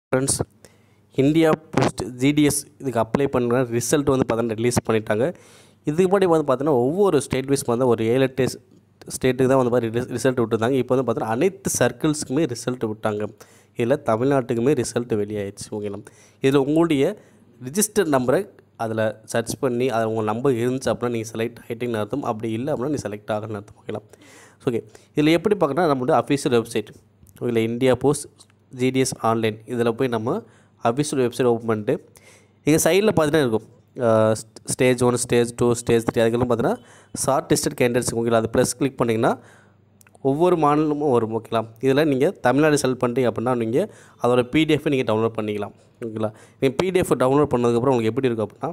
friends India Post GDS இதுக்கு apply பண்ணுற result வந்து பார்த்தீங்கன்னா ரிலீஸ் பண்ணிட்டாங்க இதுக்கு முன்னாடி வந்து பார்த்தீங்கன்னா ஒவ்வொரு ஸ்டேட் வைஸ் வந்து ஒரு ஏழு எட்டு ஸ்டேட்டுக்கு தான் வந்து மாதிரி ரிசல்ட் விட்டுருந்தாங்க இப்போ வந்து பார்த்தீங்கன்னா அனைத்து சர்க்கிள்ஸுக்குமே ரிசல்ட் விட்டாங்க இதில் தமிழ்நாட்டுக்குமே ரிசல்ட் வெளியாயிடுச்சு ஓகேங்களா இதில் உங்களுடைய ரிஜிஸ்டர் நம்பரை அதில் சர்ச் பண்ணி அது உங்கள் நம்பர் இருந்துச்சு அப்படின்னா நீங்கள் செலக்ட் ஆகிட்டீங்கன்னு அர்த்தம் அப்படி இல்லை அப்படின்னா நீ செலக்ட் ஆகணும்னு அர்த்தம் ஓகேங்களா ஓகே இதில் எப்படி பார்க்கணும்னா நம்மளோட அஃபீஷியல் வெப்சைட் ஓகேங்களா இந்தியா போஸ்ட் ஜிடிஎஸ் ஆன்லைன் இதில் போய் நம்ம அஃபீஷியல் வெப்சைட் ஓப்பன் பண்ணிட்டு இங்கே சைடில் பார்த்தீங்கன்னா இருக்கும் stage one stage two stage three அதுக்கெல்லாம் பார்த்தீங்கன்னா ஷார்ட் டெஸ்டட் கேண்டிடேட்ஸ் ஓகேங்களா அது ப்ளஸ் கிளிக் பண்ணிங்கன்னா ஒவ்வொரு மாநிலமும் வரும் ஓகேங்களா இதில் நீங்கள் தமிழ்நாடு செலக்ட் பண்ணிட்டீங்க அப்படின்னா நீங்கள் அதோட பிடிஎஃப் நீங்கள் டவுன்லோட் பண்ணிக்கலாம் ஓகேங்களா நீங்கள் பிடிஎஃப் டவுன்லோட் பண்ணதுக்கப்புறம் உங்களுக்கு எப்படி இருக்கும் அப்படின்னா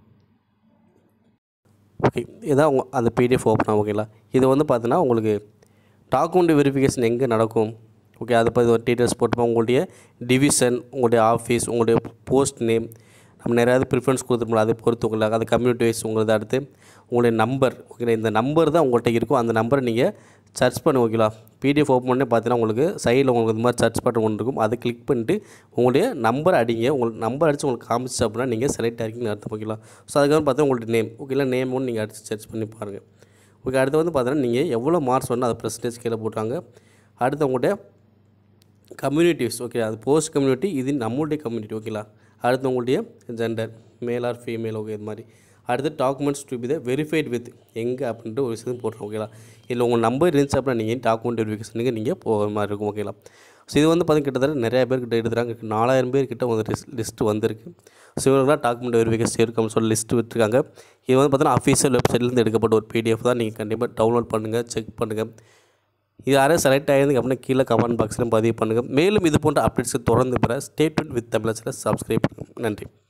ஓகே இதான் உங்கள் அந்த பிடிஎஃப் ஓப்பன் ஆகும் ஓகேங்களா இது வந்து பார்த்தீங்கன்னா உங்களுக்கு டாக்குமெண்ட் வெரிஃபிகேஷன் எங்கே நடக்கும் ஓகே அதை பற்றி ஒரு டீட்டெயில்ஸ் போட்டுப்போம் உங்களுடைய டிவிஷன் உங்களுடைய ஆஃபீஸ் உங்களுடைய போஸ்ட் நேம் நம்ம நிறையாவது ப்ரிஃபரன்ஸ் கொடுத்துருப்போம் அதை பொறுத்து உங்களுக்கு அது கம்யூனிட்டி வைஸ் உங்களது அடுத்து உங்களுடைய நம்பர் ஓகேங்களா இந்த நம்பர் தான் உங்கள்கிட்ட இருக்கும் அந்த நம்பரை நீங்கள் சர்ச் பண்ணி ஓகேங்களா பிடிஎஃப் ஓப்பன் பண்ணி பார்த்தீங்கன்னா உங்களுக்கு சைடில் உங்களுக்கு இந்த மாதிரி சர்ச் பட்டன் ஒன்று இருக்கும் அதை கிளிக் பண்ணிட்டு உங்களுடைய நம்பர் அடிங்க உங்களுக்கு நம்பர் அடித்து உங்களுக்கு காமிச்சு அப்படின்னா நீங்கள் செலக்ட் ஆகிருக்கீங்கன்னு அர்த்தம் ஓகேங்களா ஸோ அதுக்கப்புறம் பார்த்தா உங்களுடைய நேம் ஓகேங்களா நேம் ஒன்று நீங்கள் அடித்து சர்ச் பண்ணி பாருங்கள் ஓகே அடுத்து வந்து பார்த்தீங்கன்னா நீங்கள் எவ்வளோ மார்க்ஸ் வேணும் அது பர்சன்டேஜ் கீழே போட்டாங்க அடுத்து உங்களுடைய கம்யூனிட்டிஸ் ஓகே அது போஸ்ட் கம்யூனிட்டி இது நம்மளுடைய கம்யூனிட்டி ஓகேங்களா அடுத்து உங்களுடைய gender male or female okay இது மாதிரி அடுத்து documents to be the verified with எங்கே அப்படின்ட்டு ஒரு விஷயம் போட்டுருவோம் ஓகேங்களா இல்லை உங்கள் நம்பர் இருந்துச்சு அப்படின்னா நீங்கள் டாக்குமெண்ட் வெரிஃபிகேஷனுக்கு நீங்கள் போகிற மாதிரி இருக்கும் ஓகேங்களா ஸோ இது வந்து பார்த்திங்க கிட்டத்தட்ட நிறைய பேர்கிட்ட எடுத்துகிறாங்க நாலாயிரம் பேர் கிட்ட வந்து லிஸ்ட் வந்திருக்கு ஸோ இவங்களாம் டாக்குமெண்ட் வெரிஃபிகேஷன் இருக்கும்னு சொல்லி லிஸ்ட் விட்டுருக்காங்க இது வந்து பார்த்தீங்கன்னா அஃபீஷியல் வெப்சைட்லேருந்து எடுக்கப்பட்ட ஒரு பிடிஎஃப் தான் நீங்கள் கண்டிப்பாக டவுன்லோட் பண்ணுங்கள் செக் பண்ணுங்கள் இது யாரும் செலக்ட் ஆகிருந்து அப்படின்னா கீழே கமெண்ட் பாக்ஸில் பதிவு பண்ணுங்கள் மேலும் இது போன்ற அப்டேட்ஸை தொடர்ந்து பெற ஸ்டேட்மெண்ட் வித் தமிழச்சில் சப்ஸ்கிரைப் பண்ணுங்கள் நன்றி